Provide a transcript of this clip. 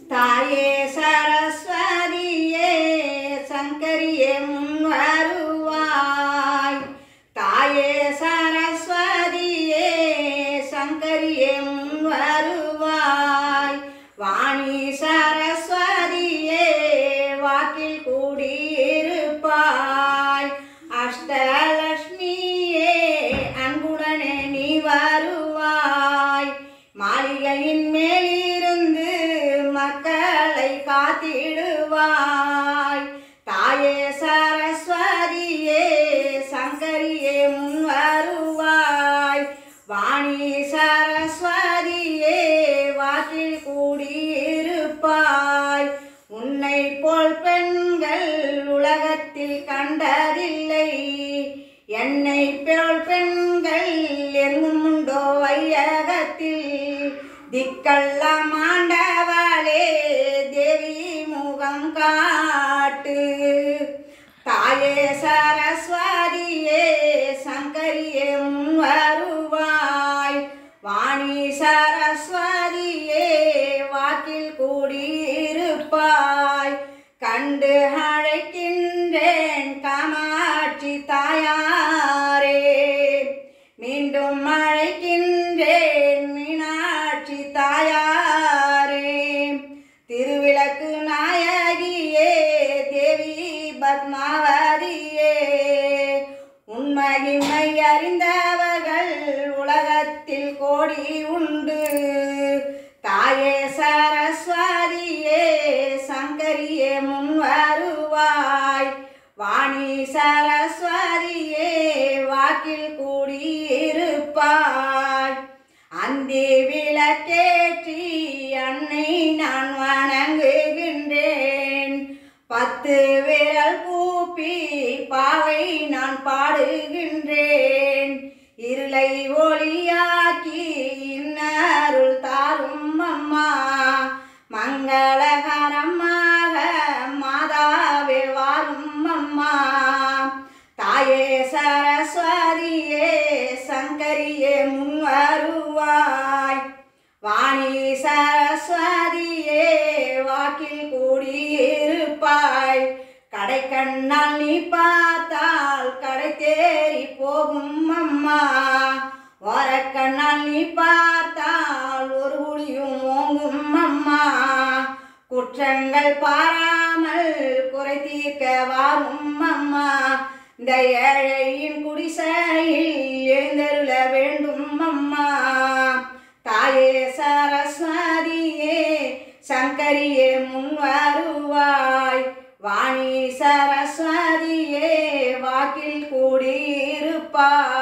தாயே சரஸ்வதியே சங்கரியே முன் வருவாய் தாயே சரஸ்வதியே சங்கரியே முன் வருவாய் வாணி சரஸ்வதியே வாக்கில் கூடியிருப்பாய் அஷ்டலட்சுமியே அன்புடனே நீ வருவாய் மாளிகையின் மேலிருந்து மக்களை காத்திடுவாய் தாயே சரஸ்வதியே சங்கரியே முன் வருவாய் வாணி சரஸ்வதியே வாக்கில் கூடியிருப்பாய் உன்னை போல் பெண்கள் உலகத்தில் கண்டதில்லை என்னை போல் பெண்கள் எங்கும் உண்டோ வையகத்தில் திக்கெல்லாம் ஆண்டவளே தேவி முகம் காட்டு தாயே சரஸ்வதியே சங்கரியே முன் வருவாய் வாணி சரஸ்வதியே வாக்கில் கூடியிருப்பாய் கண்டு அழைக்கின்றேன் காமாட்சி தாயாரே மீண்டும் அழைக்கின்றேன் மீனாட்சி தாயாரே திருவிளக்கு நாயகியே தேவி பத்மாவதியே உண்மையின்மை அறிந்தவர்கள் உலகத்தில் கோடி உண்டு தாயே சரஸ்வதியே சங்கரியே முன் வருவாய் வாணி சரஸ்வதியே வாக்கில் கூடியிருப்பாய் அந்தி விளக்கேற்றி அன்னை நான் வணங்குகின்றேன் பத்து விரல் கூப்பி பாவை நான் பாடுகின்றேன் இருளை ஒளியாக்கி இன்னருள் தாரும் அம்மா மங்களகரமாக மாதாவே வாரும் அம்மா தாயே சரஸ்வதியே சங்கரியே முன் வருவாய் வாணி சரஸ்வதியே வாக்கில் கூடியிருப்பாய் கடை கண்ணால் நீ பார்த்தால் கடை தேறி போகும் அம்மா ஓரக்கண்ணால் நீ பார்த்தால் ஒரு குடியும் ஓங்கும் அம்மா குற்றங்கள் பாராமல் குறை தீர்க்க வாரும் அம்மா இந்த ஏழையின் குடிசையில் எழுந்தருள வேண்டும் அம்மா தாயே சரஸ்வதியே சங்கரியே முன் வருவாய் வாணி சரஸ்வதியே வாக்கில் கூடியிருப்பாய்